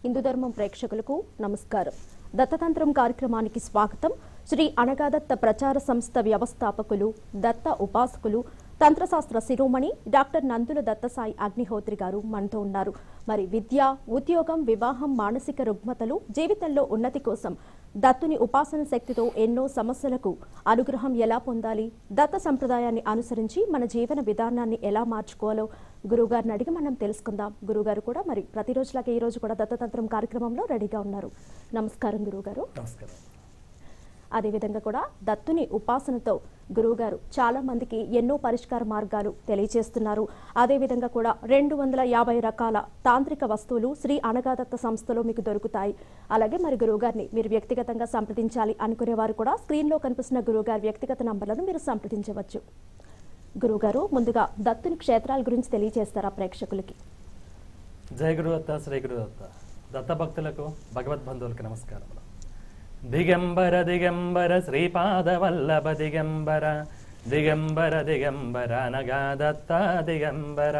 హిందూ ధర్మం ప్రేక్షకులకు నమస్కారం దత్తతంత్రం కార్యక్రమానికి స్వాగతం శ్రీ అనగాదత్త ప్రచార సంస్థ వ్యవస్థాపకులు దత్త ఉపాసకులు తంత్రశాస్త్ర శిరోమణి డాక్టర్ నందుల దత్తసాయి అగ్నిహోత్రి గారు మనతో ఉన్నారు మరి విద్య ఉద్యోగం వివాహం మానసిక రుగ్మతలు జీవితంలో ఉన్నతి కోసం దత్తుని ఉపాసన శక్తితో ఎన్నో సమస్యలకు అనుగ్రహం ఎలా పొందాలి దత్త సంప్రదాయాన్ని అనుసరించి మన జీవన విధానాన్ని ఎలా మార్చుకోవాలో గురువుగారిని అడిగి మనం తెలుసుకుందాం గురువుగారు కూడా మరి ప్రతిరోజులాగే ఈ రోజు కూడా దత్తతంత్రం కార్యక్రమంలో రెడీగా ఉన్నారు నమస్కారం గురువుగారు నమస్కారం అదేవిధంగా కూడా దత్తుని ఉపాసనతో గురువుగారు చాలా మందికి ఎన్నో పరిష్కార మార్గాలు తెలియజేస్తున్నారు అదేవిధంగా కూడా రెండు వందల యాభై రకాల తాంత్రిక వస్తువులు శ్రీ అనగాదత్త సంస్థలో మీకు దొరుకుతాయి అలాగే మరి గురువుగారిని మీరు వ్యక్తిగతంగా సంప్రదించాలి అనుకునేవారు కూడా స్క్రీన్లో కనిపిస్తున్న గురువుగారి వ్యక్తిగత నంబర్లను మీరు సంప్రదించవచ్చు గురువుగారు ముందుగా దత్తుని క్షేత్రాల గురించి తెలియజేస్తారా ప్రేక్షకులకి జయ గురుదత్త శ్రీ గురుదత్త దత్త భక్తులకు భగవద్ బంధువులకు నమస్కారములు దిగంబర దిగంబర శ్రీపాద వల్లభ దిగంబర దిగంబర దిగంబర అనగా దత్త దిగంబర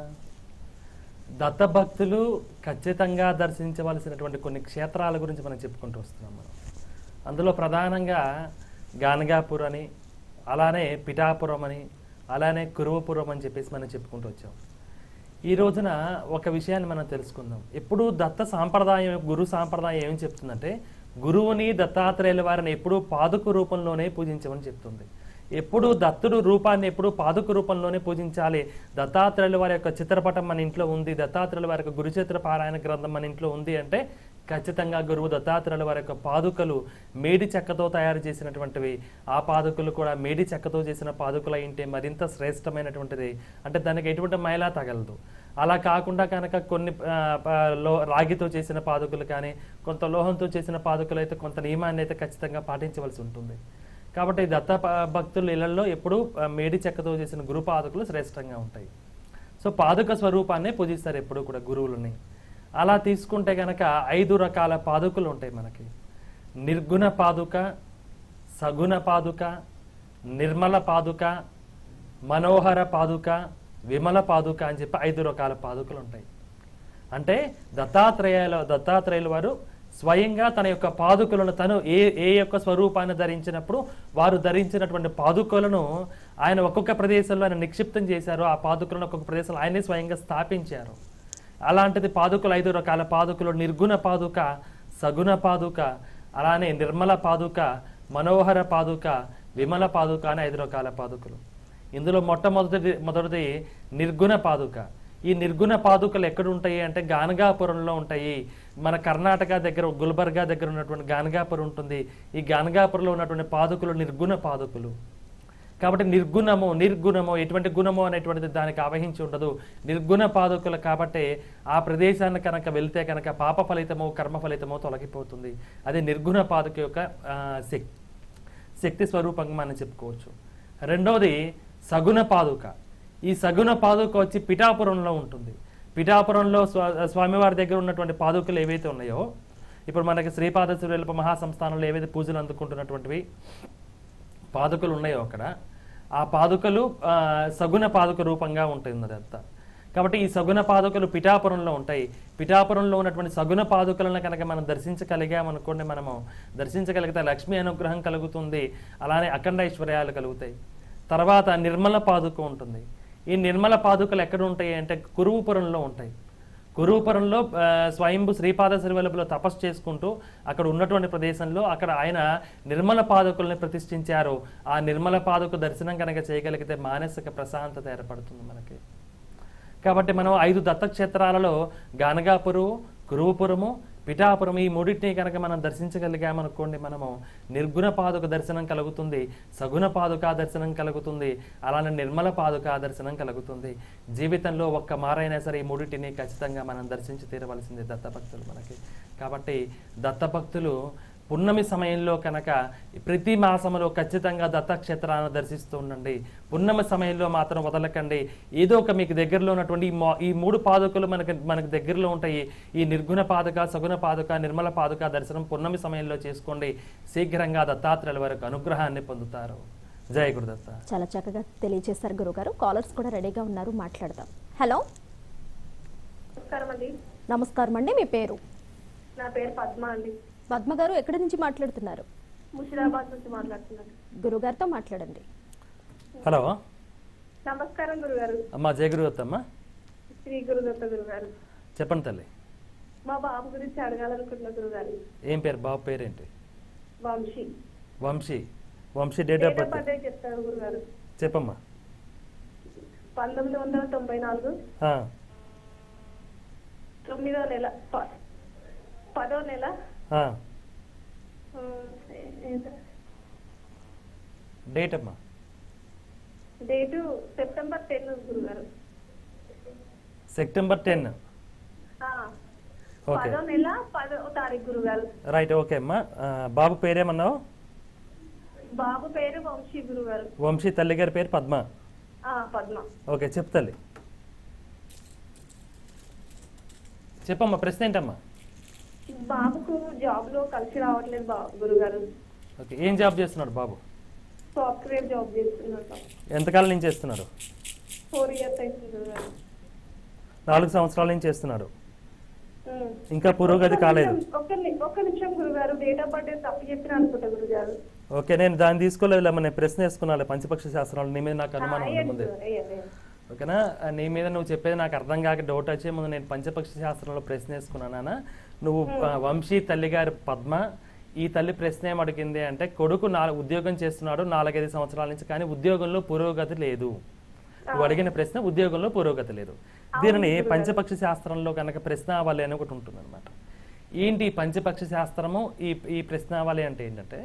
దత్త భక్తులు ఖచ్చితంగా దర్శించవలసినటువంటి కొన్ని క్షేత్రాల గురించి మనం చెప్పుకుంటూ వస్తున్నాం మనం అందులో ప్రధానంగా గానగాపూర్ అని అలానే పిఠాపురం అని అలానే కురువపురం అని చెప్పేసి మనం చెప్పుకుంటూ వచ్చాం ఈ రోజున ఒక విషయాన్ని మనం తెలుసుకుందాం ఎప్పుడు దత్త సాంప్రదాయం గురు సాంప్రదాయం ఏం చెప్తుందంటే గురువుని దత్తాత్రేయుల వారిని ఎప్పుడూ పాదుక రూపంలోనే పూజించమని చెప్తుంది ఎప్పుడు దత్తుడు రూపాన్ని ఎప్పుడు పాదుక రూపంలోనే పూజించాలి దత్తాత్రేయుల వారి యొక్క చిత్రపటం మన ఇంట్లో ఉంది దత్తాత్రేయుల వారి యొక్క గురుచిత్ర పారాయణ గ్రంథం మన ఇంట్లో ఉంది అంటే ఖచ్చితంగా గురువు దత్తాత్రేయుల వారి యొక్క పాదుకలు మేడి చెక్కతో తయారు చేసినటువంటివి ఆ పాదుకలు కూడా మేడి చెక్కతో చేసిన పాదుకలు అయింటే మరింత శ్రేష్టమైనటువంటిది అంటే దానికి ఎటువంటి మైలా తగలదు అలా కాకుండా కనుక కొన్ని ఆ, ప- లో రాగితో చేసిన పాదుకలు కానీ కొంత లోహంతో చేసిన పాదుకలు అయితే కొంత నియమాన్ని అయితే ఖచ్చితంగా పాటించవలసి ఉంటుంది కాబట్టి దత్త ప- భక్తుల ఇళ్లలో ఎప్పుడూ ఆ, మేడి చెక్కతో చేసిన గురు పాదుకలు శ్రేష్టంగా ఉంటాయి సో పాదుక స్వరూపాన్ని పూజిస్తారు ఎప్పుడు కూడా గురువులని అలా తీసుకుంటే గనక ఐదు రకాల పాదుకలు ఉంటాయి మనకి నిర్గుణ పాదుక సగుణ పాదుక నిర్మల పాదుక మనోహర పాదుక విమల పాదుక అని చెప్పి ఐదు రకాల పాదుకలు ఉంటాయి అంటే దత్తాత్రేయాల దత్తాత్రేయుల వారు స్వయంగా తన యొక్క పాదుకలను తను ఏ ఏ యొక్క స్వరూపాన్ని ధరించినప్పుడు వారు ధరించినటువంటి పాదుకలను ఆయన ఒక్కొక్క ప్రదేశంలో ఆయన నిక్షిప్తం చేశారు ఆ పాదుకలను ఒక్కొక్క ప్రదేశంలో ఆయనే స్వయంగా స్థాపించారు అలాంటిది పాదుకలు ఐదు రకాల పాదుకలు నిర్గుణ పాదుక సగుణ పాదుక అలానే నిర్మల పాదుక మనోహర పాదుక విమల పాదుక అని ఐదు రకాల పాదుకలు ఇందులో మొట్టమొదటి మొదటిది నిర్గుణ పాదుక ఈ నిర్గుణ పాదుకలు ఎక్కడ ఉంటాయి అంటే గానగాపురంలో ఉంటాయి మన కర్ణాటక దగ్గర గుల్బర్గా దగ్గర ఉన్నటువంటి గానగాపురం ఉంటుంది ఈ గానగాపురంలో ఉన్నటువంటి పాదుకలు నిర్గుణ పాదుకలు కాబట్టి నిర్గుణము నిర్గుణము ఎటువంటి గుణము అనేటువంటిది దానికి ఆవహించి ఉండదు నిర్గుణ పాదుకులు కాబట్టి ఆ ప్రదేశాన్ని కనుక వెళ్తే కనుక పాప ఫలితము కర్మ ఫలితము తొలగిపోతుంది అది నిర్గుణ పాదుక యొక్క ఆ, శక్తి శక్తి స్వరూపంగా మనం చెప్పుకోవచ్చు రెండోది సగుణ పాదుక ఈ సగుణ పాదుక వచ్చి పిఠాపురంలో ఉంటుంది పిఠాపురంలో స్వా స్వామివారి దగ్గర ఉన్నటువంటి పాదుకలు ఏవైతే ఉన్నాయో ఇప్పుడు మనకి శ్రీపాద శివల్ప మహాసంస్థానంలో ఏవైతే పూజలు అందుకుంటున్నటువంటివి పాదుకలు ఉన్నాయో అక్కడ ఆ పాదుకలు ఆ, సగుణ పాదుక రూపంగా ఉంటుంది అదంతా కాబట్టి ఈ సగుణ పాదుకలు పిఠాపురంలో ఉంటాయి పిఠాపురంలో ఉన్నటువంటి సగుణ పాదుకలను కనుక మనం దర్శించగలిగామనుకోండి మనము దర్శించగలిగితే లక్ష్మీ అనుగ్రహం కలుగుతుంది అలానే అఖండ ఐశ్వర్యాలు కలుగుతాయి తర్వాత నిర్మల పాదుక ఉంటుంది ఈ నిర్మల పాదుకలు ఎక్కడ ఉంటాయి అంటే కురువుపురంలో ఉంటాయి కురూపురంలో ఆ, స్వయంభు శ్రీపాద శ్రీవల్లభలో తపస్సు చేసుకుంటూ అక్కడ ఉన్నటువంటి ప్రదేశంలో అక్కడ ఆయన నిర్మల పాదకుల్ని ప్రతిష్ఠించారు ఆ నిర్మల పాదకు దర్శనం కనుక చేయగలిగితే మానసిక ప్రశాంతత ఏర్పడుతుంది మనకి కాబట్టి మనం ఐదు దత్తక్షేత్రాలలో గానగాపురు కురువుపురము పిఠాపురం ఈ మూడింటిని కనుక మనం దర్శించగలిగామనుకోండి మనము నిర్గుణ పాదుక దర్శనం కలుగుతుంది సగుణ పాదుక దర్శనం కలుగుతుంది అలానే నిర్మల పాదుక దర్శనం కలుగుతుంది జీవితంలో ఒక్క మారైనా సరే ఈ మూడింటిని ఖచ్చితంగా మనం దర్శించి తీరవలసింది దత్తభక్తులు మనకి కాబట్టి దత్తభక్తులు పున్నమి సమయంలో కనుక ప్రతి మాసంలో ఖచ్చితంగా దత్తక్షేత్రాలను దర్శిస్తూ ఉండండి పున్నమి సమయంలో మాత్రం వదలకండి ఏదో ఒక మీకు దగ్గరలో ఉన్నటువంటి ఈ మా- ఈ మూడు పాదుకలు మనకి మనకు దగ్గరలో ఉంటాయి ఈ నిర్గుణ పాదుక సగుణ పాదుక నిర్మల పాదుక దర్శనం పున్నమి సమయంలో చేసుకోండి శీఘ్రంగా దత్తాత్రేయుల వరకు అనుగ్రహాన్ని పొందుతారు జయ గురుదత్త చాలా చక్కగా తెలియజేశారు గురుగారు కాలర్స్ కూడా రెడీగా ఉన్నారు మాట్లాడదాం హలో నమస్కారం అండి నమస్కారం అండి మీ పేరు నా పేరు పద్మ అండి పద్మ గారు ఎక్కడి నుంచి మాట్లాడుతున్నారు ముషిరాబాద్ నుంచి మాట్లాడుతున్నాను గురుగారితో మాట్లాడండి హలో నమస్కారం గురుగారు అమ్మా జయగురువత్ అమ్మా శ్రీ గురుదత్త గురుగారు చెప్పండి తల్లి మా బాబు గురించి అడగాలనుకుంటున్న గురుగారు ఏం పేరు బాబు పేరేంటి Vamshi Vamshi Vamshi date of date of birth birth చెప్తారు గురుగారు చెప్పమ్మా పంతొమ్మిది వందల తొంభై నాలుగు ఆ, తొమ్మిదో నెల ప- పదో నెల ఆ, ఆ, ఏ- ఏంట? డేట్ అమ్మా డేటు సెప్టెంబర్ టెన్ గురుగారు సెప్టెంబర్ టెన్ ఆ, ఓకే పదో నెల పదో తారీఖు గురుగారు రైట్ ఓకే అమ్మా ఆ, బాబు పేరేమన్నావు బాబు పేరు వంశీ గురుగారు వంశీ తల్లి గారి పేరు పద్మ ఆ, పద్మ ఓకే చెప్పు తల్లి చెప్పమ్మా ప్రశ్న ఏంటమ్మా బాబుకు జాబ్ లో కలిసి రావట్లేదు బాబు గురుగారు ఓకే ఏం జాబ్ చేస్తున్నాడు బాబు సాఫ్ట్వేర్ జాబ్ చేస్తున్నాడు ఎంతకాలం నుంచి చేస్తున్నాడు ఫోర్ ఇయర్స్ అవుతుంది గురుగారు నాలుగు సంవత్సరాల నుంచి చేస్తున్నాడు ఉమ్. ఇంకా పురోగతి కాలేదు ఒక్క ని- ఒక్క నిమిషం గురుగారు డేట్ ఆఫ్ బర్త్ తప్పు చెప్పిన అనుకుంటా గురుగారు ఓకే నేను దాన్ని తీసుకోలేదు నేను ప్రశ్న వేసుకున్నాను పంచపక్ష శాస్త్రాలు నీ మీద నాకు అనుమానం ఉంది వేయండి ముందే గురుగారు, వేయండి, వేయండి. ఓకేనా ఆ, నీ మీద నువ్వు చెప్పేది నాకు అర్థం కాక డౌట్ వచ్చే ముందు నేను పంచపక్ష శాస్త్రంలో ప్రశ్న వేసుకున్నానా నువ్వు ఆ, వంశీ తల్లి గారి పద్మ ఈ తల్లి ప్రశ్న ఏం అడిగింది అంటే కొడుకు నాలుగు ఉద్యోగం చేస్తున్నాడు నాలుగైదు సంవత్సరాల నుంచి కానీ ఉద్యోగంలో పురోగతి లేదు నువ్వు అడిగిన ప్రశ్న ఉద్యోగంలో పురోగతి లేదు దీనిని పంచపక్ష శాస్త్రంలో కనుక ప్రశ్నావళి అని ఒకటి ఉంటుంది అనమాట ఏంటి ఈ పంచపక్ష శాస్త్రము ఈ ఈ ప్రశ్నావళి అంటే ఏంటంటే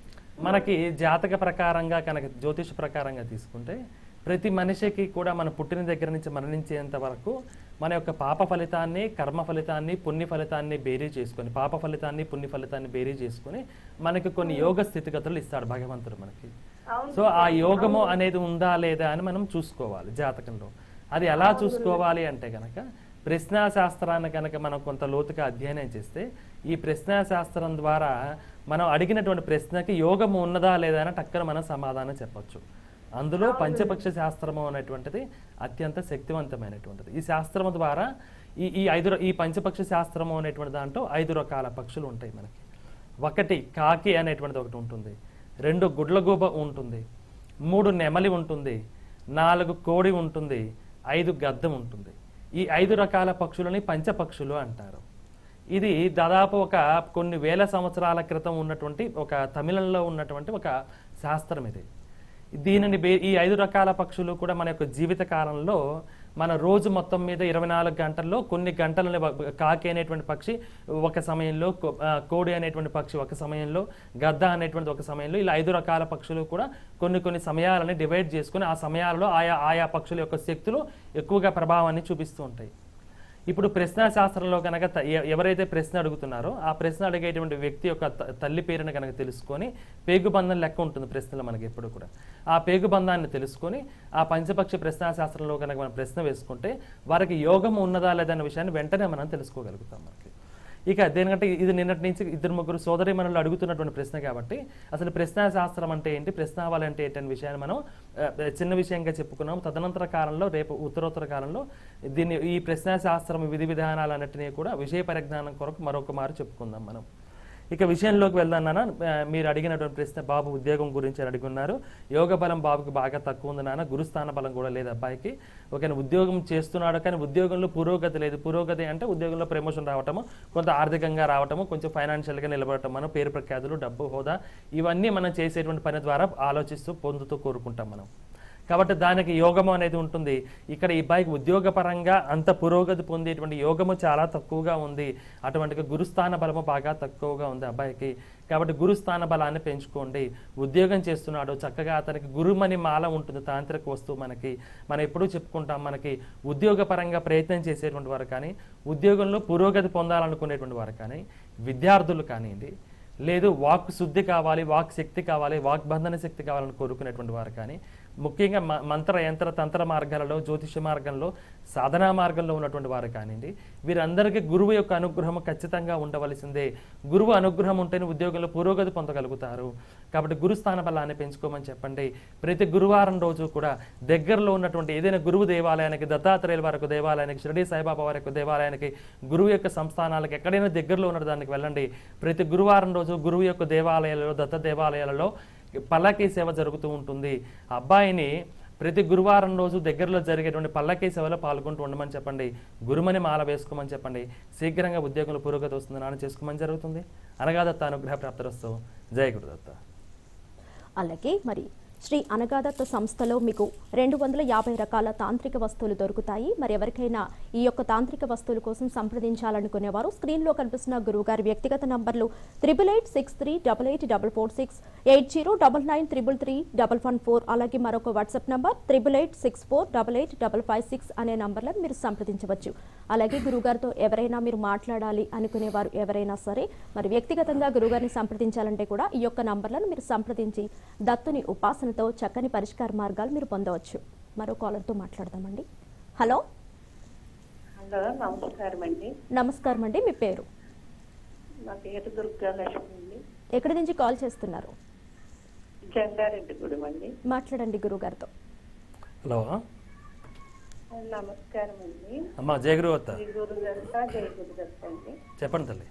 మనకి జాతక ప్రకారంగా కనుక జ్యోతిష ప్రకారంగా తీసుకుంటే ప్రతి మనిషికి కూడా మన పుట్టిన దగ్గర నుంచి మరణించేంత వరకు మన యొక్క పాప ఫలితాన్ని కర్మ ఫలితాన్ని పుణ్య ఫలితాన్ని బేరీ చేసుకొని పాప ఫలితాన్ని పుణ్య ఫలితాన్ని బేరీ చేసుకొని మనకి కొన్ని యోగ స్థితిగతులు ఇస్తాడు భగవంతుడు మనకి అవును సో ఆ యోగము అనేది ఉందా లేదా అని మనం చూసుకోవాలి జాతకంలో అది ఎలా చూసుకోవాలి అంటే కనుక ప్రశ్నా శాస్త్రాన్ని కనుక మనం కొంత లోతుగా అధ్యయనం చేస్తే ఈ ప్రశ్నా శాస్త్రం ద్వారా మనం అడిగినటువంటి ప్రశ్నకి యోగము ఉన్నదా లేదా అని టక్కన మనం సమాధానం చెప్పొచ్చు అందులో పంచపక్ష శాస్త్రము అనేటువంటిది అత్యంత శక్తివంతమైనటువంటిది ఈ శాస్త్రము ద్వారా ఈ ఈ ఐదు ర- ఈ పంచపక్ష శాస్త్రము అనేటువంటి దాంట్లో ఐదు రకాల పక్షులు ఉంటాయి మనకి ఒకటి కాకి అనేటువంటిది ఒకటి ఉంటుంది రెండు గుడ్లగూబ ఉంటుంది మూడు నెమలి ఉంటుంది నాలుగు కోడి ఉంటుంది ఐదు గద్దం ఉంటుంది ఈ ఐదు రకాల పక్షులని పంచపక్షులు అంటారు ఇది దాదాపు ఒక కొన్ని వేల సంవత్సరాల క్రితం ఉన్నటువంటి ఒక తమిళంలో ఉన్నటువంటి ఒక శాస్త్రం ఇది దీనిని బే- ఈ ఐదు రకాల పక్షులు కూడా మన యొక్క జీవిత కాలంలో మన రోజు మొత్తం మీద ఇరవై నాలుగు గంటల్లో కొన్ని గంటలని వ- కాకి అనేటువంటి పక్షి ఒక సమయంలో కో- ఆ, కోడి అనేటువంటి పక్షి ఒక సమయంలో గద్ద అనేటువంటి ఒక సమయంలో ఇలా ఐదు రకాల పక్షులు కూడా కొన్ని కొన్ని సమయాలని డివైడ్ చేసుకుని ఆ సమయాలలో ఆయా ఆయా పక్షుల యొక్క శక్తులు ఎక్కువగా ప్రభావాన్ని చూపిస్తూ ఉంటాయి ఇప్పుడు ప్రశ్నా శాస్త్రంలో కనుక త- ఎ- ఎవరైతే ప్రశ్న అడుగుతున్నారో ఆ ప్రశ్న అడిగేటువంటి వ్యక్తి యొక్క త- తల్లి పేరుని కనుక తెలుసుకొని పేగుబంధం లెక్క ఉంటుంది ప్రశ్నలు మనకి ఎప్పుడు కూడా ఆ పేగుబంధాన్ని తెలుసుకొని ఆ పంచపక్షి ప్రశ్నా శాస్త్రంలో కనుక మనం ప్రశ్న వేసుకుంటే వారికి యోగం ఉన్నదా లేదా అనే విషయాన్ని వెంటనే మనం తెలుసుకోగలుగుతాం మనకి ఇక దేనికంటే ఇది నిన్నటి నుంచి ఇద్దరు ముగ్గురు సోదరి మనల్ని అడుగుతున్నటువంటి ప్రశ్న కాబట్టి అసలు ప్రశ్నా శాస్త్రం అంటే ఏంటి ప్రశ్నావళి అంటే ఏంటి అనే విషయాన్ని మనం ఆ, చిన్న విషయంగా చెప్పుకున్నాం తదనంతర కాలంలో రేపు ఉత్తరోత్తర కాలంలో దీన్ని ఈ ప్రశ్నా శాస్త్రం విధి విధానాలన్నింటినీ కూడా విషయ పరిజ్ఞానం కొరకు మరొక మారు చెప్పుకుందాం మనం ఇక విషయంలోకి వెళ్దాం నాన్న ఆ, మీరు అడిగినటువంటి ప్రశ్న బాబు ఉద్యోగం గురించి అని అడుగున్నారు యోగ బలం బాబుకి బాగా తక్కువ ఉంది నాన్న గురుస్థాన బలం కూడా లేదు అబ్బాయికి ఓకే ఉద్యోగం చేస్తున్నాడు కానీ ఉద్యోగంలో పురోగతి లేదు పురోగతి అంటే ఉద్యోగంలో ప్రమోషన్ రావటము కొంత ఆర్థికంగా రావటము కొంచెం ఫైనాన్షియల్గా నిలబడటం మనం పేరు ప్రఖ్యాతులు డబ్బు హోదా ఇవన్నీ మనం చేసేటువంటి పని ద్వారా ఆలోచిస్తూ పొందుతూ కోరుకుంటాం మనం కాబట్టి దానికి యోగము అనేది ఉంటుంది ఇక్కడ ఈ అబ్బాయికి ఉద్యోగపరంగా అంత పురోగతి పొందేటువంటి యోగము చాలా తక్కువగా ఉంది అటువంటి గురుస్థాన బలము బాగా తక్కువగా ఉంది అబ్బాయికి కాబట్టి గురుస్థాన బలాన్ని పెంచుకోండి ఉద్యోగం చేస్తున్నాడు చక్కగా అతనికి గురుమని మాల ఉంటుంది తాంత్రిక వస్తువు మనకి మనం ఎప్పుడూ చెప్పుకుంటాం మనకి ఉద్యోగపరంగా ప్రయత్నం చేసేటువంటి వారు కానీ ఉద్యోగంలో పురోగతి పొందాలనుకునేటువంటి వారు కానీ విద్యార్థులు కానివ్వండి లేదు వాక్ శుద్ధి కావాలి వాక్ శక్తి కావాలి వాక్ బంధన శక్తి కావాలని కోరుకునేటువంటి వారు కానీ ముఖ్యంగా మ- మంత్ర యంత్ర తంత్ర మార్గాలలో జ్యోతిష మార్గంలో సాధనా మార్గంలో ఉన్నటువంటి వారు కానివ్వండి వీరందరికీ గురువు యొక్క అనుగ్రహం ఖచ్చితంగా ఉండవలసిందే గురువు అనుగ్రహం ఉంటేనే ఉద్యోగంలో పురోగతి పొందగలుగుతారు కాబట్టి గురు స్థాన బలాన్ని పెంచుకోమని చెప్పండి ప్రతి గురువారం రోజు కూడా దగ్గరలో ఉన్నటువంటి ఏదైనా గురువు దేవాలయానికి దత్తాత్రేయుల వారికి దేవాలయానికి షిరడి సాయిబాబా వారి యొక్క దేవాలయానికి గురువు యొక్క సంస్థానాలకు ఎక్కడైనా దగ్గరలో ఉన్న దానికి వెళ్ళండి ప్రతి గురువారం రోజు గురువు యొక్క దేవాలయాలలో దత్త దేవాలయాలలో పల్లకీ సేవ జరుగుతూ ఉంటుంది అబ్బాయిని ప్రతి గురువారం రోజు దగ్గరలో జరిగేటువంటి పల్లకీ సేవలో పాల్గొంటూ ఉండమని చెప్పండి గురుమని మాల వేసుకోమని చెప్పండి శీఘ్రంగా ఉద్యోగంలో పురోగతి వస్తుంది నాన్న చేసుకోమని జరుగుతుంది అనగా దత్త అనుగ్రహ ప్రాప్తిరస్తు జయ గురుదత్త అలాగే మరి శ్రీ అనగాదత్త సంస్థలో మీకు రెండు వందల యాభై రకాల తాంత్రిక వస్తువులు దొరుకుతాయి మరి ఎవరికైనా ఈ యొక్క తాంత్రిక వస్తువుల కోసం సంప్రదించాలనుకునేవారు స్క్రీన్లో కనిపిస్తున్న గురువుగారి వ్యక్తిగత నంబర్లు triple eight six three double eight double four six eight zero double nine triple three double one four అలాగే మరొక WhatsApp number triple eight six four double eight double five six అనే నంబర్లను మీరు సంప్రదించవచ్చు అలాగే గురుగారితో ఎవరైనా మీరు మాట్లాడాలి అనుకునేవారు ఎవరైనా సరే మరి వ్యక్తిగతంగా గురుగారిని సంప్రదించాలంటే కూడా ఈ యొక్క నంబర్లను మీరు సంప్రదించి దత్తుని ఉపాసనతో చక్కని పరిష్కార మార్గాలు మీరు పొందవచ్చు మరో కాలర్తో మాట్లాడదామండి హలో హలో నమస్కారం అండి నమస్కారం అండి మీ పేరు నా పేరు దుర్గా లక్ష్మి అండి ఎక్కడి నుంచి కాల్ చేస్తున్నారు జంగారెడ్డిగూడెం అండి మాట్లాడండి గురుగారితో హలో నమస్కారం అండి అమ్మా జయ గురుదత్త శ్రీ గురుదత్త జయ గురుదత్త అండి చెప్పండి తల్లి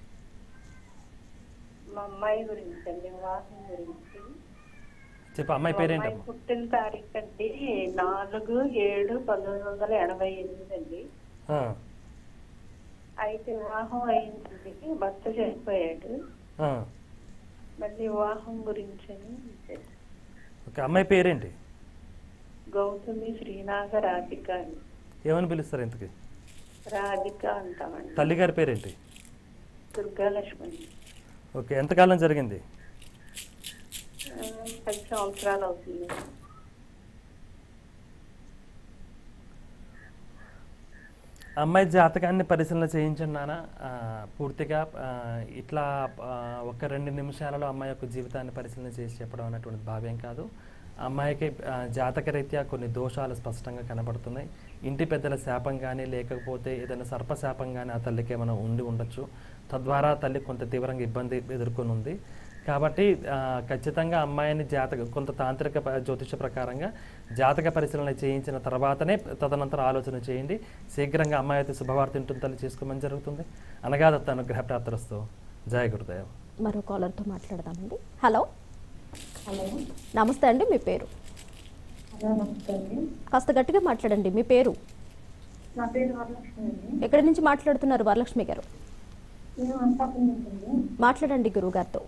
మా అమ్మాయి గురించి అండి వివాహం గురించి చెప్పు అమ్మాయి మా అమ్మాయి పేరేంటమ్మా పుట్టిన తారీఖు అండి నాలుగు ఏడు పంతొమ్మిది వందల ఎనభై ఎనిమిది అండి ఆ, అయితే వివాహం అయిందండి భర్త చనిపోయాడు ఆ. మళ్ళీ వివాహం గురించి అని ఓకే అమ్మాయి పేరేంటి గౌతమి శ్రీనాగ రాధిక అండి ఏమని పిలుస్తారు ఇంతకి రాధిక అంటామండి తల్లిగారి పేరేంటి దుర్గాలక్ష్మి అండి. ఓకే ఎంతకాలం జరిగింది ఆ, పది సంవత్సరాలు అవుతుంది అమ్మాయి జాతకాన్ని పరిశీలన చేయించండి నాన్న ఆ, పూర్తిగా ఆ, ఇట్లా ఆ, ఒక రెండు నిమిషాలలో అమ్మాయి యొక్క జీవితాన్ని పరిశీలన చేసి చెప్పడం అనేటువంటి భావ్యం కాదు అమ్మాయికి ఆ, జాతకరీత్యా కొన్ని దోషాలు స్పష్టంగా కనబడుతున్నాయి ఇంటి పెద్దల శాపం కానీ లేకపోతే ఏదైనా సర్పశాపం కానీ ఆ తల్లికి ఏమైనా ఉండి ఉండొచ్చు తద్వారా తల్లి కొంత తీవ్రంగా ఇబ్బంది ఎదుర్కొని ఉంది కాబట్టి ఆ, ఖచ్చితంగా అమ్మాయిని జాతక కొంత తాంత్రిక ప- జ్యోతిష ప్రకారంగా జాతక పరిశీలన చేయించిన తర్వాతనే తదనంతరం ఆలోచన చేయండి శీఘ్రంగా అమ్మాయి అయితే శుభవార్త ఇంటుంది తల్లి చేసుకోమని జరుగుతుంది అనగా దత్త అనుగ్రహ ప్రాప్తిరస్తు జయ గురుదేవ్ మరో కాలర్తో మాట్లాడదామండి హలో హలో నమస్తే అండి మీ పేరు హలో నమస్తే అండి కాస్త గట్టిగా మాట్లాడండి మీ పేరు నా పేరు వరలక్ష్మి అండి ఎక్కడి నుంచి మాట్లాడుతున్నారు వరలక్ష్మి గారు నేను అంతాపురం నుంచి మాట్లాడండి గురువుగారితో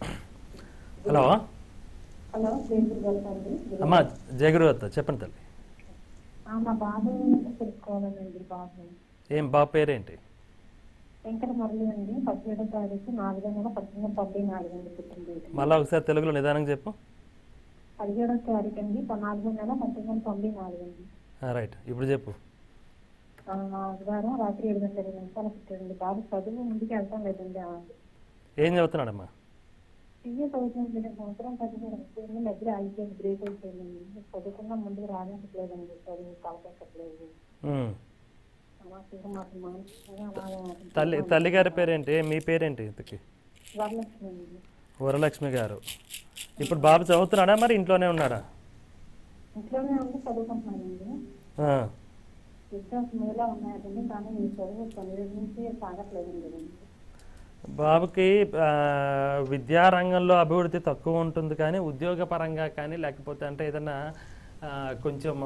హలో హలో జయగురు గారు అండి అమ్మ జయ గురుదత్త చెప్పండి తల్లి ఆ, మా బాబు తెలుసుకోవాలండి బాబు ఏం బాబు పేరేంటి వెంకట మురళి అండి పదిహేడో తారీఖు నాలుగో నెల పద్దెనిమిది వందల తొంభై నాలుగు అండి పుట్టినరోజు మళ్ళీ ఒకసారి తెలుగులో నిదానం చెప్పు పదిహేడో తారీఖు అండి నాలుగో నెల పద్దెనిమిది వందల తొంభై నాలుగు అండి ఆ, రైట్ ఇప్పుడు చెప్పు ఆ, ఆదివారం రాత్రి ఏడు గంటల ఇరవై నిమిషాలు పుట్టాడండి బాబు చదువు ముందుకు వెళ్తాం లేదండి ఆ, ఏం చదువుతున్నాడమ్మా టీఎస్ అవుతుంది సంవత్సరం పదిహేడు అయిపోయింది మధ్య ఆగిపోయింది బ్రేక్ అయిపోయిందండి చదువుకున్నా ముందుకు రానివ్వట్లేదండి చదువు కలపెట్టట్లేదు ఉమ్. మాకు మాకు మానసికంగా అలాగా తల్లి తల్లిగారి పేరేంటి మీ పేరేంటి ఇంతకి వరలక్ష్మి అండి వరలక్ష్మి గారు ఇప్పుడు బాబు చదువుతున్నాడా మరి ఇంట్లోనే ఉన్నాడా ఇంట్లోనే ఉండి చదువుకుంటున్నానండి ఆ. ఎగ్జామ్స్ మీలా ఉన్నాయండి కానీ ఈ చదువు పన్నెండు నుంచి సాగట్లేదండి బాబుకి ఆ, విద్యారంగంలో అభివృద్ధి తక్కువ ఉంటుంది కానీ ఉద్యోగపరంగా కానీ లేకపోతే అంటే ఏదైనా ఆ, కొంచెము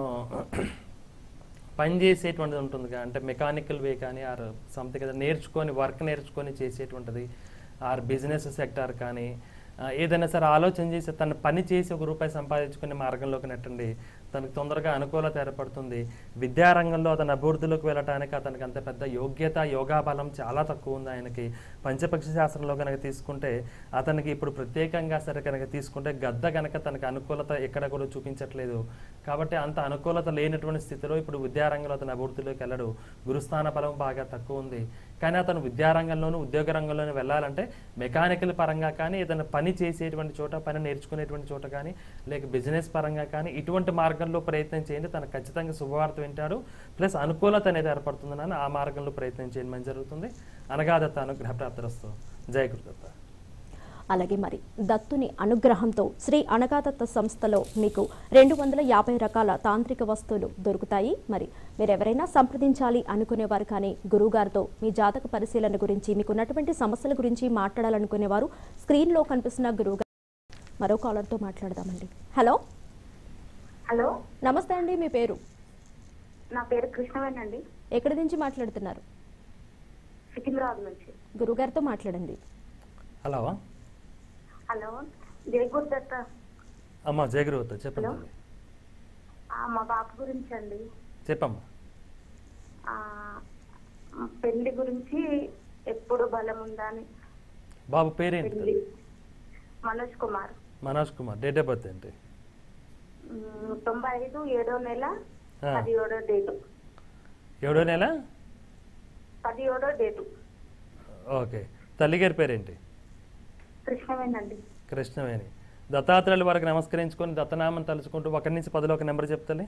పని చేసేటువంటిది ఉంటుంది కా- అంటే మెకానికల్ వే కానీ ఆర్ సంథింగ్ ఏదైనా నేర్చుకొని వర్క్ నేర్చుకొని చేసేటువంటిది ఆర్ బిజినెస్ సెక్టార్ కానీ ఆ, ఏదైనా సరే ఆలోచన చేసి తన పని చేసి ఒక రూపాయి సంపాదించుకునే మార్గంలోకి నెట్టండి తనకు తొందరగా అనుకూలత ఏర్పడుతుంది విద్యారంగంలో అతని అభివృద్ధిలోకి వెళ్ళటానికి అతనికి అంత పెద్ద యోగ్యత యోగా బలం చాలా తక్కువ ఉంది ఆయనకి పంచపక్షి శాస్త్రంలో కనుక తీసుకుంటే అతనికి ఇప్పుడు ప్రత్యేకంగా సరే కనుక తీసుకుంటే గద్ద కనుక తనకు అనుకూలత ఎక్కడ కూడా చూపించట్లేదు కాబట్టి అంత అనుకూలత లేనటువంటి స్థితిలో ఇప్పుడు విద్యారంగంలో అతని అభివృద్ధిలోకి వెళ్ళడు గురుస్థాన బలం బాగా తక్కువ ఉంది కానీ అతను విద్యారంగంలోనూ ఉద్యోగ రంగంలోనూ వెళ్ళాలంటే మెకానికల్ పరంగా కానీ ఏదైనా పని చేసేటువంటి చోట పని నేర్చుకునేటువంటి చోట కానీ లేక బిజినెస్ పరంగా కానీ ఇటువంటి మార్గంలో ప్రయత్నం చేయండి తను ఖచ్చితంగా శుభవార్త వింటాడు ప్లస్ అనుకూలత అనేది ఏర్పడుతుందని ఆ మార్గంలో ప్రయత్నం చేయడం జరుగుతుంది అనగాదత్త అనుగ్రహ ప్రాప్తిరస్తు జయ గురుదత్త అలాగే మరి దత్తుని అనుగ్రహంతో శ్రీ అనగాదత్త సంస్థలో మీకు రెండు వందల యాభై రకాల తాంత్రిక వస్తువులు దొరుకుతాయి మరి మీరు ఎవరైనా సంప్రదించాలి అనుకునేవారు కానీ గురువుగారితో మీ జాతక పరిశీలన గురించి మీకు ఉన్నటువంటి సమస్యల గురించి మాట్లాడాలనుకునేవారు స్క్రీన్లో కనిపిస్తున్న గురువు మరో కాలర్తో మాట్లాడదామండి హలో హలో నమస్తే అండి మీ పేరు నా పేరు కృష్ణవేనండి ఎక్కడి నుంచి మాట్లాడుతున్నారు సికింద్రాబాద్ నుంచి గురువుగారితో మాట్లాడండి హలో హలో జై గురుదత్త అమ్మ జయ గురుదత్త చెప్పండి హలో. తల్లి. ఆ, మా బాబు గురించి అండి చెప్పమ్మా ఆ, పెళ్లి గురించి ఎప్పుడు బలం ఉందా అని బాబు పేరేంటి పెళ్లి తల్లి? Manoj Kumar Manoj Kumar date of birth ఏంటి ఉమ్, తొంభై ఐదు ఏడో నెల ఆ. పదిహేడో డేటు ఏడో నెల పదిహేడో డేటు ఓకే తల్లి గారి పేరేంటి కృష్ణవేనండి కృష్ణవేణి దత్తాత్రేయుల వారికి నమస్కరించుకొని దత్తనామం తలుచుకుంటూ ఒకటి నుంచి పదిలో ఒక నెంబర్ చెప్తాలి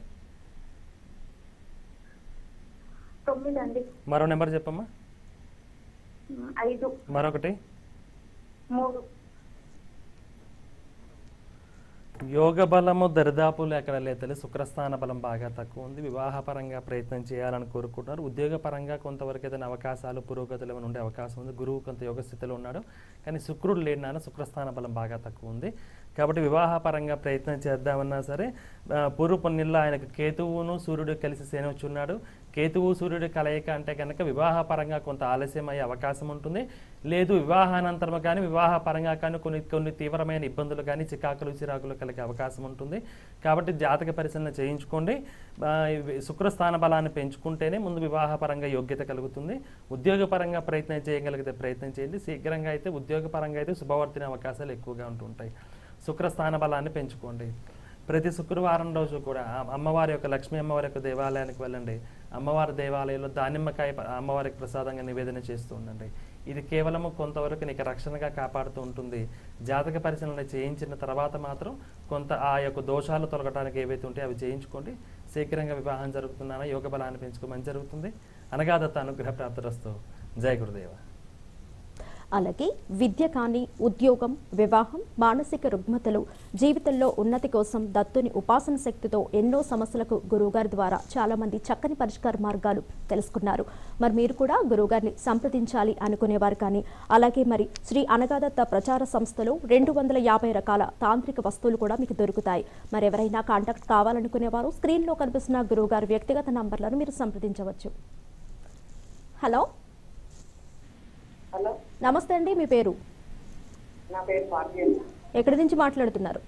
తొమ్మిది అండి మరో నెంబర్ చెప్పమ్మా ఉమ్, ఐదు మరొకటి మూడు యోగ బలము దరిదాపులు ఎక్కడ లేదు శుక్రస్థాన బలం బాగా తక్కువ ఉంది వివాహపరంగా ప్రయత్నం చేయాలని కోరుకుంటున్నారు ఉద్యోగపరంగా కొంతవరకు ఏదైనా అవకాశాలు పురోగతులు ఏమైనా ఉండే అవకాశం ఉంది గురువు కొంత యోగ స్థితిలో ఉన్నాడు కానీ శుక్రుడు లేడినాన శుక్రస్థాన బలం బాగా తక్కువ ఉంది కాబట్టి వివాహపరంగా ప్రయత్నం చేద్దామన్నా సరే ఆ, పూర్వపు నెలలో ఆయనకు కేతువును సూర్యుడు కలిసి సేనొచ్చున్నాడు కేతువు సూర్యుడి కలయిక అంటే కనుక వివాహపరంగా కొంత ఆలస్యం అయ్యే అవకాశం ఉంటుంది లేదు వివాహానంతరం కానీ వివాహపరంగా కానీ కొన్ని కొన్ని తీవ్రమైన ఇబ్బందులు కానీ చికాకులు చిరాకులు కలిగే అవకాశం ఉంటుంది కాబట్టి జాతక పరిశీలన చేయించుకోండి ఆ, ఇవి శుక్రస్థాన బలాన్ని పెంచుకుంటేనే ముందు వివాహపరంగా యోగ్యత కలుగుతుంది ఉద్యోగపరంగా ప్రయత్నం చేయగలిగితే ప్రయత్నం చేయండి శీఘ్రంగా అయితే ఉద్యోగపరంగా అయితే శుభవర్తిన అవకాశాలు ఎక్కువగా ఉంటుంటాయి శుక్రస్థాన బలాన్ని పెంచుకోండి ప్రతి శుక్రవారం రోజు కూడా ఆ అమ్మవారి యొక్క లక్ష్మీ అమ్మవారి యొక్క దేవాలయానికి వెళ్ళండి అమ్మవారి దేవాలయంలో దానిమ్మకాయ ప- అమ్మవారికి ప్రసాదంగా నివేదన చేస్తూ ఉండండి ఇది కేవలము కొంతవరకు నీకు రక్షణగా కాపాడుతూ ఉంటుంది జాతక పరిశీలన చేయించిన తర్వాత మాత్రం కొంత ఆ యొక్క దోషాలు తొలగడానికి ఏవైతే ఉంటాయో అవి చేయించుకోండి శీఘ్రంగా వివాహం జరుగుతుందన్న యోగ బలాన్ని పెంచుకోమని జరుగుతుంది అనగాదత్త అనుగ్రహ ప్రాప్తిరస్తు జయ గురుదేవ అలాగే విద్య కానీ ఉద్యోగం వివాహం మానసిక రుగ్మతలు జీవితంలో ఉన్నతి కోసం దత్తుని ఉపాసన శక్తితో ఎన్నో సమస్యలకు గురువుగారి ద్వారా చాలా మంది చక్కని పరిష్కార మార్గాలు తెలుసుకున్నారు మరి మీరు కూడా గురువుగారిని సంప్రదించాలి అనుకునేవారు కానీ అలాగే మరి శ్రీ అనగాదత్త ప్రచార సంస్థలో రెండు వందల యాభై రకాల తాంత్రిక వస్తువులు కూడా మీకు దొరుకుతాయి మరి ఎవరైనా కాంటాక్ట్ కావాలనుకునేవారు స్క్రీన్లో కనిపిస్తున్న గురువుగారి వ్యక్తిగత నంబర్లను మీరు సంప్రదించవచ్చు హలో హలో నమస్తే అండి మీ పేరు నా పేరు భాగ్యం ఎక్కడి నుంచి మాట్లాడుతున్నారు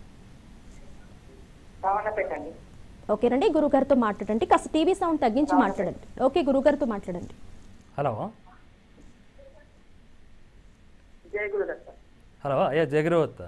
రావణపేట అండి ఓకేనండి గురుగారితో మాట్లాడండి కాస్త టీవీ సౌండ్ తగ్గించి మాట్లాడండి ఓకే గురుగారితో మాట్లాడండి హలో జయ గురుదత్త హలో అయ్యా జగరవత్త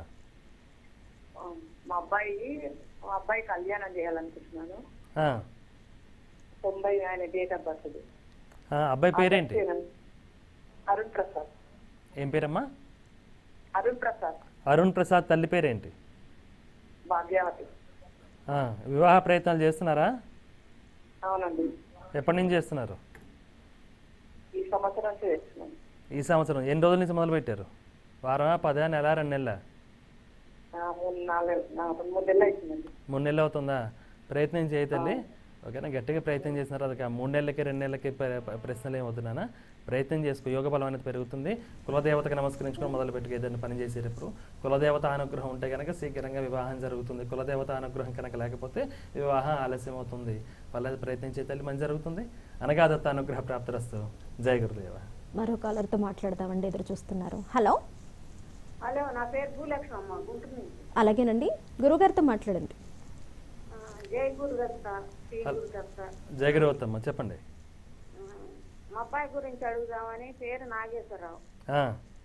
మా అబ్బాయి మా అబ్బాయి కళ్యాణం చేయాలనుకుంటున్నాను ఆ, తొంభై ఆయన డేట్ ఆఫ్ బర్త్ ఆ, అబ్బాయి పేరేంటి అరుణ్ ప్రసాద్ ఏం పేరమ్మా అరుణ్ ప్రసాద్ అరుణ్ ప్రసాద్ తల్లి పేరేంటి భాగ్యావతి ఆ, వివాహ ప్రయత్నాలు చేస్తున్నారా అవునండి ఎప్పటి నుంచి చేస్తున్నారు ఈ సంవత్సరం చేస్తున్నాను ఈ సంవత్సరం ఎన్ని రోజుల నుంచి మొదలు పెట్టారు వారమా పదా నెల రెండు నెలల నాలుగు నాలుగు మూడు నెలలు అవుతుందండి మూడు నెలలు అవుతుందా ప్రయత్నం చేయ తల్లి ఓకేనా గట్టిగా ప్రయత్నం చేసినారు అది మూడు నెలలకి రెండు నెలలకి ప్ర- ప్ర- ప్రశ్నలు ఏమవుతున్నానా ప్రయత్నం చేసుకో యోగ బలం అనేది పెరుగుతుంది కులదేవతకు నమస్కరించుకొని మొదలు పెట్టుకు ఏదైనా పని చేసేటప్పుడు కులదేవత అనుగ్రహం ఉంటే కనుక శీఘ్రంగా వివాహం జరుగుతుంది కులదేవత అనుగ్రహం కనుక లేకపోతే వివాహం ఆలస్యం అవుతుంది వాళ్ళది ప్రయత్నం చేయ తల్లి మంచి జరుగుతుంది అనగాదత్త అనుగ్రహ ప్రాప్తిరస్తు జయ గురుదేవ మరో కాలర్తో మాట్లాడదామండి ఎదురు చూస్తున్నారు హలో హలో నా పేరు భూలక్ష్మి అమ్మ గుంటూరు నుంచి అలాగేనండి గురుగారితో మాట్లాడండి ఆ, జై గురుదత్త శ్రీ గురుదత్త జయ గురువత్తమ్మ చెప్పండి ఆ, మా అబ్బాయి గురించి అడుగుదామని పేరు నాగేశ్వరరావు ఆ.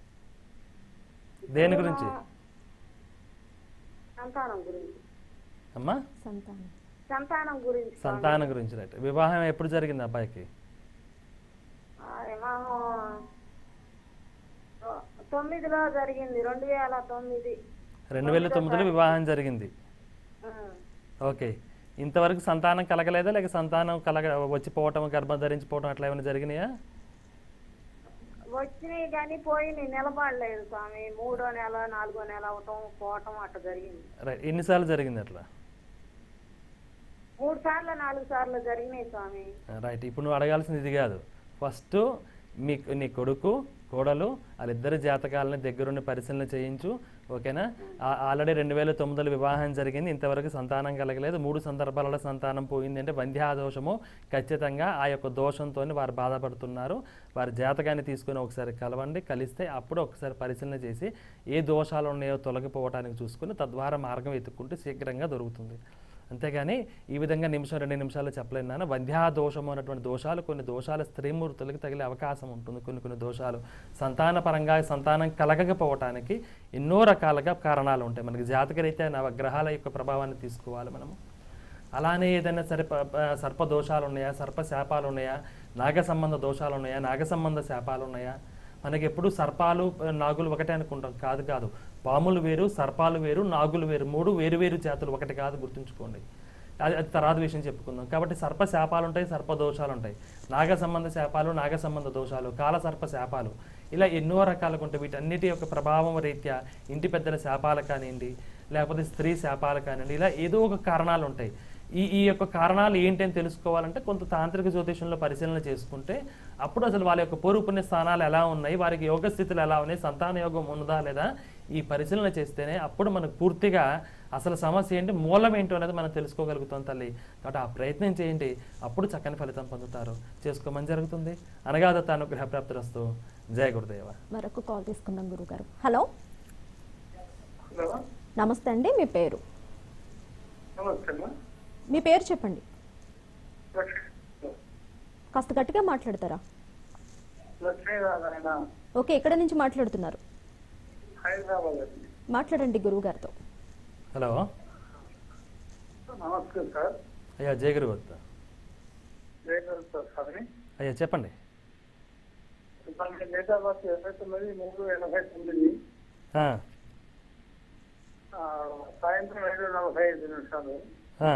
దేని గురించి సంతానం గురించి అమ్మా సంతానం సంతానం గురించి సంతానం గురించి రైట్ వివాహం ఎప్పుడు జరిగింది అబ్బాయికి ఆ వివాహం తొ- తొమ్మిదిలో జరిగింది రెండు వేల తొమ్మిది రెండు వేల తొమ్మిదిలో వివాహం జరిగింది ఉమ్. ఓకే ఇంతవరకు సంతానం కలగలేదా లేక సంతానం కలగ వచ్చిపోవటం గర్భం ధరించిపోవటం అట్లా ఏమైనా జరిగినాయా వచ్చినాయి కానీ పోయినాయి నిలబడలేదు స్వామి మూడో నెల నాలుగో నెల అవటం పోవటం అట్లా జరిగింది రైట్ ఎన్నిసార్లు జరిగింది అట్లా మూడు సార్లు నాలుగు సార్లు జరిగినాయి స్వామి రైట్ ఇప్పుడు నువ్వు అడగాల్సింది ఇది కాదు ఫస్ట్ మీ నీ కొడుకు కోడలు వాళ్ళిద్దరి జాతకాలని దగ్గరుండి పరిశీలన చేయించు ఓకేనా ఆ- ఆల్రెడీ రెండు వేల తొమ్మిదిలో వివాహం జరిగింది ఇంతవరకు సంతానం కలగలేదు మూడు సందర్భాలలో సంతానం పోయింది అంటే వంధ్యాదోషము ఖచ్చితంగా ఆ యొక్క దోషంతో వారు బాధపడుతున్నారు వారి జాతకాన్ని తీసుకొని ఒకసారి కలవండి కలిస్తే అప్పుడు ఒకసారి పరిశీలన చేసి ఏ దోషాలు ఉన్నాయో తొలగిపోవడానికి చూసుకుని తద్వారా మార్గం వెతుక్కుంటే శీఘ్రంగా దొరుకుతుంది అంతేగాని ఈ విధంగా నిమిషం రెండు నిమిషాలు చెప్పలేను నాన్న వంధ్యాదోషము అన్నటువంటి దోషాలు కొన్ని దోషాలు స్త్రీమూర్తులకు తగిలే అవకాశం ఉంటుంది కొన్ని కొన్ని దోషాలు సంతాన పరంగా సంతానం కలగకపోవటానికి ఎన్నో రకాలుగా కారణాలు ఉంటాయి మనకి జాతకరీత్యా నవగ్రహాల యొక్క ప్రభావాన్ని తీసుకోవాలి మనము అలానే ఏదైనా సరే ప- ప- సర్ప దోషాలు ఉన్నాయా సర్ప శాపాలు ఉన్నాయా నాగ సంబంధ దోషాలు ఉన్నాయా నాగ సంబంధ శాపాలు ఉన్నాయా మనకి ఎప్పుడు సర్పాలు ఆ, నాగులు ఒకటే అనుకుంటాం కాదు కాదు పాములు వేరు సర్పాలు వేరు నాగులు వేరు మూడు వేరు వేరు జాతులు ఒకటి కాదు గుర్తుంచుకోండి అది అది తర్వాత విషయం చెప్పుకుందాం కాబట్టి సర్ప శాపాలు ఉంటాయి సర్ప దోషాలు ఉంటాయి నాగ సంబంధ శాపాలు నాగ సంబంధ దోషాలు కాల సర్ప శాపాలు ఇలా ఎన్నో రకాలుగా ఉంటాయి వీటన్నిటి యొక్క ప్రభావం రీత్యా ఇంటి పెద్దల శాపాలు కానివ్వండి లేకపోతే స్త్రీ శాపాలు కానివ్వండి ఇలా ఏదో ఒక కారణాలు ఉంటాయి ఈ ఈ యొక్క కారణాలు ఏంటి అని తెలుసుకోవాలంటే కొంత తాంత్రిక జ్యోతిషంలో పరిశీలన చేసుకుంటే అప్పుడు అసలు వాళ్ళ యొక్క పూర్వపుణ్య స్థానాలు ఎలా ఉన్నాయి వారికి యోగ స్థితులు ఎలా ఉన్నాయి సంతాన యోగం ఉన్నదా లేదా ఈ పరిశీలన చేస్తేనే అప్పుడు మనకు పూర్తిగా అసలు సమస్య ఏంటి మూలం ఏంటో అనేది మనం తెలుసుకోగలుగుతాం తల్లి కాబట్టి ఆ ప్రయత్నం చేయండి అప్పుడు చక్కని ఫలితం పొందుతారు చేసుకోమని జరుగుతుంది అనగాదత్త అనుగ్రహ ప్రాప్తిరస్తు జయ గురుదేవ మరొక కాల్ తీసుకుందాం గురుగారు హలో హలో నమస్తే అండి మీ పేరు నమస్తే అమ్మా మీ పేరు చెప్పండి లక్ష్మీ కాస్త గట్టిగా మాట్లాడతారా లక్ష్మీనారాయణ ఓకే ఎక్కడ నుంచి మాట్లాడుతున్నారు హైదరాబాద్ అండి మాట్లాడండి గురువుగారితో హలో నమస్తే సార్ అయ్యా జయ గురువత్త జయగలుగుతా స్వామి అయ్యా చెప్పండి మనకి డేట్ ఆఫ్ బర్త్ ఇరవై తొమ్మిది మూడు ఎనభై తొమ్మిది ఆ, ఆ, సాయంత్రం ఐదు నలభై ఐదు నిమిషాలు ఆ,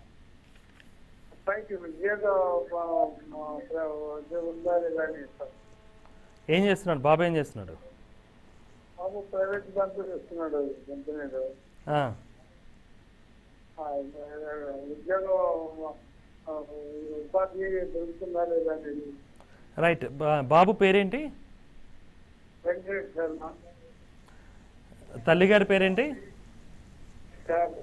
పైకి ఉద్యోగ ఆ, ఆ, ఉద్యోగం ఉందా లేదా అని సార్ ఏం చేస్తున్నాడు బాబు ఏం చేస్తున్నాడు బాబు ప్రైవేట్ బ్యాంకు చేస్తున్నాడు కంపెనీలో ఆ, ఆ, ఉద్యోగం ఆ, ఉపాధి దొరుకుతుందా లేదా అనేది రైట్ బా- బాబు పేరేంటి వెంకటేష్ శర్మ తల్లిగారి పేరేంటి సార్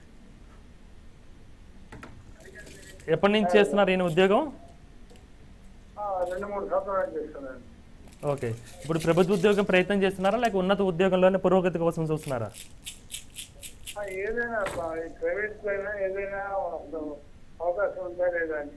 ఎప్పటి నుంచి చేస్తున్నారు ఈయన ఉద్యోగం ఆ, రెండు మూడు సంవత్సరాలు చేస్తున్నాను ఓకే ఇప్పుడు ప్రభుత్వ ఉద్యోగం ప్రయత్నం చేస్తున్నారా లేక ఉన్నత ఉద్యోగంలోనే పురోగతి కోసం చూస్తున్నారా ఆ, ఏదైనా ప- ఈ ప్రైవేట్ అయినా ఏదైనా అసలు అవకాశం ఉందా లేదా అని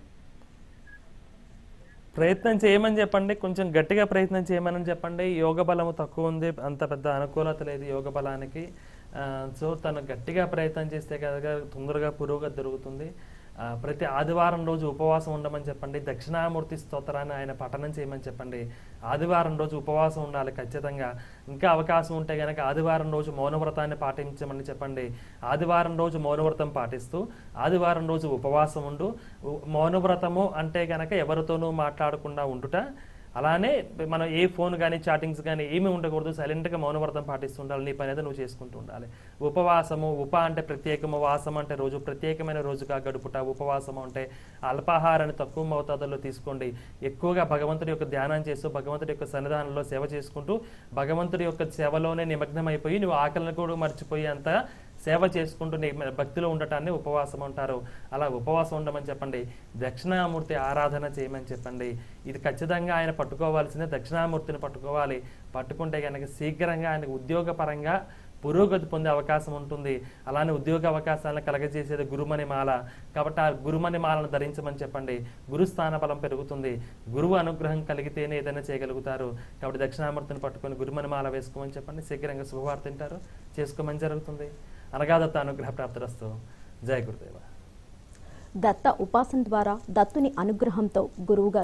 ప్రయత్నం చేయమని చెప్పండి కొంచెం గట్టిగా ప్రయత్నం చేయమని చెప్పండి యోగ బలము తక్కువ ఉంది అంత పెద్ద అనుకూలత లేదు యోగ బలానికి ఆ, సో తను గట్టిగా ప్రయత్నం చేస్తే కనుక తొందరగా పురోగతి దొరుకుతుంది ఆ, ప్రతి ఆదివారం రోజు ఉపవాసం ఉండమని చెప్పండి దక్షిణామూర్తి స్తోత్రాన్ని ఆయన పఠనం చేయమని చెప్పండి ఆదివారం రోజు ఉపవాసం ఉండాలి ఖచ్చితంగా ఇంకా అవకాశం ఉంటే కనుక ఆదివారం రోజు మౌనవ్రతాన్ని పాటించమని చెప్పండి ఆదివారం రోజు మౌనవ్రతం పాటిస్తూ ఆదివారం రోజు ఉపవాసం ఉండు ఉ- మౌనవ్రతము అంటే కనుక ఎవరితోనూ మాట్లాడకుండా ఉండుట అలానే మనం ఏ ఫోన్ కానీ చాటింగ్స్ కానీ ఏమీ ఉండకూడదు సైలెంట్గా మౌనవ్రతం పాటిస్తూ ఉండాలి నీ పని అయితే నువ్వు చేసుకుంటూ ఉండాలి ఉపవాసము ఉప అంటే ప్రత్యేకము వాసం అంటే రోజు ప్రత్యేకమైన రోజుగా గడుపుట ఉపవాసము అంటే అల్పాహారాన్ని తక్కువ మోతాదులో తీసుకోండి ఎక్కువగా భగవంతుడి యొక్క ధ్యానం చేస్తూ భగవంతుడి యొక్క సన్నిధానంలో సేవ చేసుకుంటూ భగవంతుడి యొక్క సేవలోనే నిమగ్నమైపోయి నువ్వు ఆకలిని కూడా మర్చిపోయి అంత సేవ చేసుకుంటూ నీ భక్తిలో ఉండటాన్ని ఉపవాసం అంటారు అలా ఉపవాసం ఉండమని చెప్పండి దక్షిణామూర్తి ఆరాధన చేయమని చెప్పండి ఇది ఖచ్చితంగా ఆయన పట్టుకోవాల్సిందే దక్షిణామూర్తిని పట్టుకోవాలి పట్టుకుంటే కనుక శీఘ్రంగా ఆయనకు ఉద్యోగపరంగా పురోగతి పొందే అవకాశం ఉంటుంది అలానే ఉద్యోగ అవకాశాలను కలగజేసేది గురుమణి మాల కాబట్టి ఆ గురుమణి మాలను ధరించమని చెప్పండి గురుస్థాన బలం పెరుగుతుంది గురువు అనుగ్రహం కలిగితేనే ఏదైనా చేయగలుగుతారు కాబట్టి దక్షిణామూర్తిని పట్టుకొని గురుమణి మాల వేసుకోమని చెప్పండి శీఘ్రంగా శుభవార్త తింటారు చేసుకోమని జరుగుతుంది అనగాదత్త అనుగ్రహ ప్రాప్తిరస్తు జయ గురుదేవ దత్త ఉపాసన ద్వారా దత్తుని అనుగ్రహంతో గురువుగారు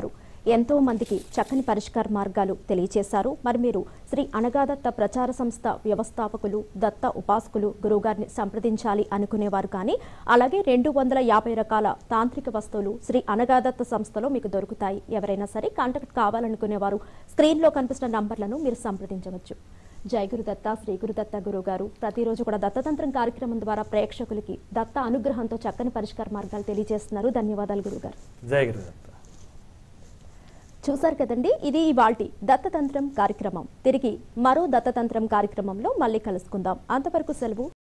ఎంతో మందికి చక్కని పరిష్కార మార్గాలు తెలియచేశారు మరి మీరు శ్రీ అనగాదత్త ప్రచార సంస్థ వ్యవస్థాపకులు దత్త ఉపాసకులు గురువుగారిని సంప్రదించాలి అనుకునేవారు కానీ అలాగే రెండు వందల యాభై రకాల తాంత్రిక వస్తువులు శ్రీ అనగాదత్త సంస్థలో మీకు దొరుకుతాయి ఎవరైనా సరే కాంటాక్ట్ కావాలనుకునేవారు స్క్రీన్లో కనిపిస్తున్న నంబర్లను మీరు సంప్రదించవచ్చు జై గురుదత్త శ్రీ గురుదత్త గురువు గారు ప్రతిరోజు కూడా దత్తతంత్రం కార్యక్రమం ద్వారా ప్రేక్షకులకి దత్త అనుగ్రహంతో చక్కని పరిష్కార మార్గాలు తెలియజేస్తున్నారు ధన్యవాదాలు గురుగారు జై గురుదత్త చూశారు కదండి ఇది ఇవాల్టి దత్తతంత్రం కార్యక్రమం తిరిగి మరో దత్తతంత్రం కార్యక్రమంలో మళ్ళీ కలుసుకుందాం అంతవరకు సెలవు